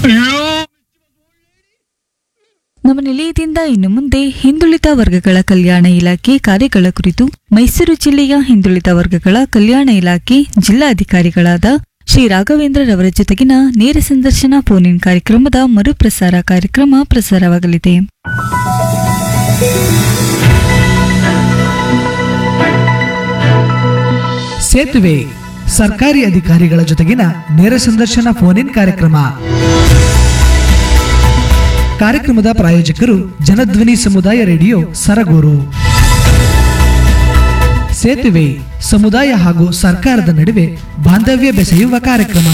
ನಮ್ಮ ನಿಲಯದಿಂದ ಇನ್ನು ಮುಂದೆ ಹಿಂದುಳಿದ ವರ್ಗಗಳ ಕಲ್ಯಾಣ ಇಲಾಖೆ ಕಾರ್ಯಗಳ ಕುರಿತು ಮೈಸೂರು ಜಿಲ್ಲೆಯ ಹಿಂದುಳಿದ ವರ್ಗಗಳ ಕಲ್ಯಾಣ ಇಲಾಖೆ ಜಿಲ್ಲಾಧಿಕಾರಿಗಳಾದ ಶ್ರೀ ರಾಘವೇಂದ್ರರವರ ಜೊತೆಗಿನ ನೇರ ಸಂದರ್ಶನ ಫೋನ್ ಇನ್ ಕಾರ್ಯಕ್ರಮದ ಮರುಪ್ರಸಾರ ಕಾರ್ಯಕ್ರಮ ಪ್ರಸಾರವಾಗಲಿದೆ ಸೇತುವೆ ಸರ್ಕಾರಿ ಅಧಿಕಾರಿಗಳ ಜೊತೆಗಿನ ನೇರ ಸಂದರ್ಶನ ಫೋನ್ ಇನ್ ಕಾರ್ಯಕ್ರಮ ಕಾರ್ಯಕ್ರಮದ ಪ್ರಾಯೋಜಕರು ಜನಧ್ವನಿ ಸಮುದಾಯ ರೇಡಿಯೋ ಸರಗೂರು ಸೇತುವೆ ಸಮುದಾಯ ಹಾಗೂ ಸರ್ಕಾರದ ನಡುವೆ ಬಾಂಧವ್ಯ ಬೆಸೆಯುವ ಕಾರ್ಯಕ್ರಮ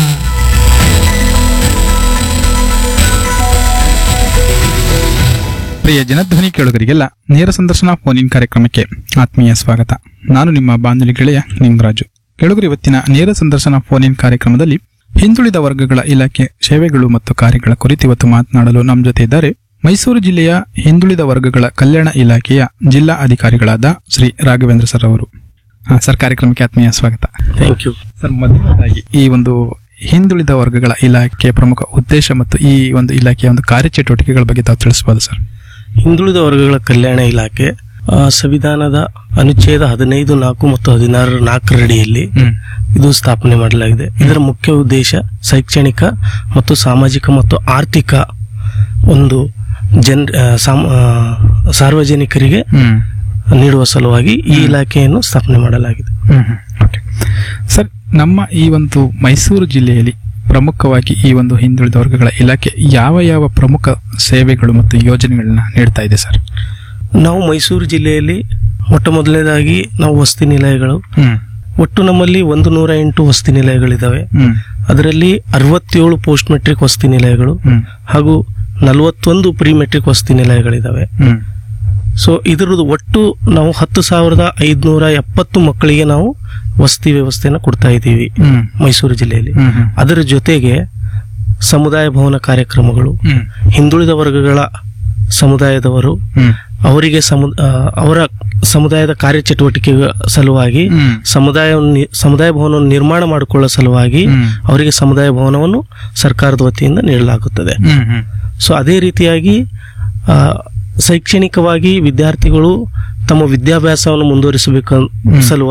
ಪ್ರಿಯ ಜನಧ್ವನಿ ಕೇಳುಗರಿಗೆಲ್ಲ ನೇರ ಸಂದರ್ಶನ ಫೋನ್ ಇನ್ ಕಾರ್ಯಕ್ರಮಕ್ಕೆ ಆತ್ಮೀಯ ಸ್ವಾಗತ ನಾನು ನಿಮ್ಮ ಬಾಂಧವ್ಯ ಗೆಳೆಯ ನಿಂಗರಾಜು ಕೇಳುಗರು ಇವತ್ತಿನ ನೇರ ಸಂದರ್ಶನ ಫೋನ್ ಇನ್ ಕಾರ್ಯಕ್ರಮದಲ್ಲಿ ಹಿಂದುಳಿದ ವರ್ಗಗಳ ಇಲಾಖೆ ಸೇವೆಗಳು ಮತ್ತು ಕಾರ್ಯಗಳ ಕುರಿತು ಇವತ್ತು ಮಾತನಾಡಲು ನಮ್ಮ ಜೊತೆ ಇದ್ದಾರೆ ಮೈಸೂರು ಜಿಲ್ಲೆಯ ಹಿಂದುಳಿದ ವರ್ಗಗಳ ಕಲ್ಯಾಣ ಇಲಾಖೆಯ ಜಿಲ್ಲಾ ಅಧಿಕಾರಿಗಳಾದ ಶ್ರೀ ರಾಘವೇಂದ್ರ ಸರ್ ಅವರು ಆ, ಸರ್ ಕಾರ್ಯಕ್ರಮಕ್ಕೆ ಆತ್ಮೀಯ ಸ್ವಾಗತ ಥ್ಯಾಂಕ್ ಯು ಸರ್ ಮೊದಲನೇದಾಗಿ ಈ ಒಂದು ಹಿಂದುಳಿದ ವರ್ಗಗಳ ಇಲಾಖೆಯ ಪ್ರಮುಖ ಉದ್ದೇಶ ಮತ್ತು ಈ ಒಂದು ಇಲಾಖೆಯ ಒಂದು ಕಾರ್ಯಚಟುವಟಿಕೆಗಳ ಬಗ್ಗೆ ತಾವು ತಿಳಿಸಬಹುದು ಸರ್ ಹಿಂದುಳಿದ ವರ್ಗಗಳ ಕಲ್ಯಾಣ ಇಲಾಖೆ ಆ, ಸಂವಿಧಾನದ ಅನುಚ್ಛೇದ ಹದಿನೈದು ನಾಲ್ಕು ಮತ್ತು ಹದಿನಾರು ನಾಲ್ಕರಡಿಯಲ್ಲಿ ಹ್ಮ್ ಇದು ಸ್ಥಾಪನೆ ಮಾಡಲಾಗಿದೆ ಇದರ ಮುಖ್ಯ ಉದ್ದೇಶ ಶೈಕ್ಷಣಿಕ ಮತ್ತು ಸಾಮಾಜಿಕ ಮತ್ತು ಆರ್ಥಿಕ ಒಂದು ಜನ್ ಆ, ಸಾಮ್- ಆ, ಸಾರ್ವಜನಿಕರಿಗೆ ಹ್ಮ್ ನೀಡುವ ಸಲುವಾಗಿ ಈ ಇಲಾಖೆಯನ್ನು ಸ್ಥಾಪನೆ ಮಾಡಲಾಗಿದೆ ಹ್ಮ್ ಹ್ಮ್. ಓಕೆ ಸರ್ ನಮ್ಮ ಈ ಒಂದು ಮೈಸೂರು ಜಿಲ್ಲೆಯಲ್ಲಿ ಪ್ರಮುಖವಾಗಿ ಈ ಒಂದು ಹಿಂದುಳಿದ ವರ್ಗಗಳ ಇಲಾಖೆ ಯಾವ ಯಾವ ಪ್ರಮುಖ ಸೇವೆಗಳು ಮತ್ತು ಯೋಜನೆಗಳನ್ನ ನೀಡ್ತಾ ಇದೆ ಸರ್ ನಾವು ಮೈಸೂರು ಜಿಲ್ಲೆಯಲ್ಲಿ ಮೊಟ್ಟ ಮೊದಲನೇದಾಗಿ ನಾವು ವಸತಿ ನಿಲಯಗಳು ಹ್ಮ್ ಒಟ್ಟು ನಮ್ಮಲ್ಲಿ ಒಂದು ನೂರ ಎಂಟು ವಸತಿ ನಿಲಯಗಳಿದ್ದಾವೆ ಹ್ಮ್ ಅದರಲ್ಲಿ ಅರವತ್ತೇಳು ಪೋಸ್ಟ್ ಮೆಟ್ರಿಕ್ ವಸತಿ ನಿಲಯಗಳು ಹ್ಮ್ ಹಾಗೂ ನಲವತ್ತೊಂದು ಪ್ರಿ ಮೆಟ್ರಿಕ್ ವಸತಿ ನಿಲಯಗಳಿದ್ದಾವೆ ಹ್ಮ್ ಸೊ ಇದರದ್ದು ಒಟ್ಟು ನಾವು ಹತ್ತು ಸಾವಿರದ ಐದುನೂರ ಎಪ್ಪತ್ತು ಮಕ್ಕಳಿಗೆ ನಾವು ವಸತಿ ವ್ಯವಸ್ಥೆಯನ್ನು ಕೊಡ್ತಾ ಇದ್ದೀವಿ ಹ್ಮ್ ಮೈಸೂರು ಜಿಲ್ಲೆಯಲ್ಲಿ ಹ್ಮ್ ಹ್ಮ್ ಅದರ ಜೊತೆಗೆ ಸಮುದಾಯ ಭವನ ಕಾರ್ಯಕ್ರಮಗಳು ಹ್ಮ್ ಹಿಂದುಳಿದ ವರ್ಗಗಳ ಸಮುದಾಯದವರು ಹ್ಮ್ ಅವರಿಗೆ ಸಮು ಆ, ಅವರ ಸಮುದಾಯದ ಕಾರ್ಯಚಟುವಟಿಕೆ ಸಲುವಾಗಿ ಹ್ಮ್ ಸಮುದಾಯ ಸಮುದಾಯ ಭವನವನ್ನು ನಿರ್ಮಾಣ ಮಾಡಿಕೊಳ್ಳುವ ಸಲುವಾಗಿ ಹ್ಮ್. ಅವರಿಗೆ ಸಮುದಾಯ ಭವನವನ್ನು ಸರ್ಕಾರದ ವತಿಯಿಂದ ನೀಡಲಾಗುತ್ತದೆ ಹ್ಮ್ ಹ್ಮ್ ಸೊ ಅದೇ ರೀತಿಯಾಗಿ ಆ, ಶೈಕ್ಷಣಿಕವಾಗಿ ವಿದ್ಯಾರ್ಥಿಗಳು ತಮ್ಮ ವಿದ್ಯಾಭ್ಯಾಸವನ್ನು ಮುಂದುವರಿಸಬೇಕು ಸಲುವಾಗಿ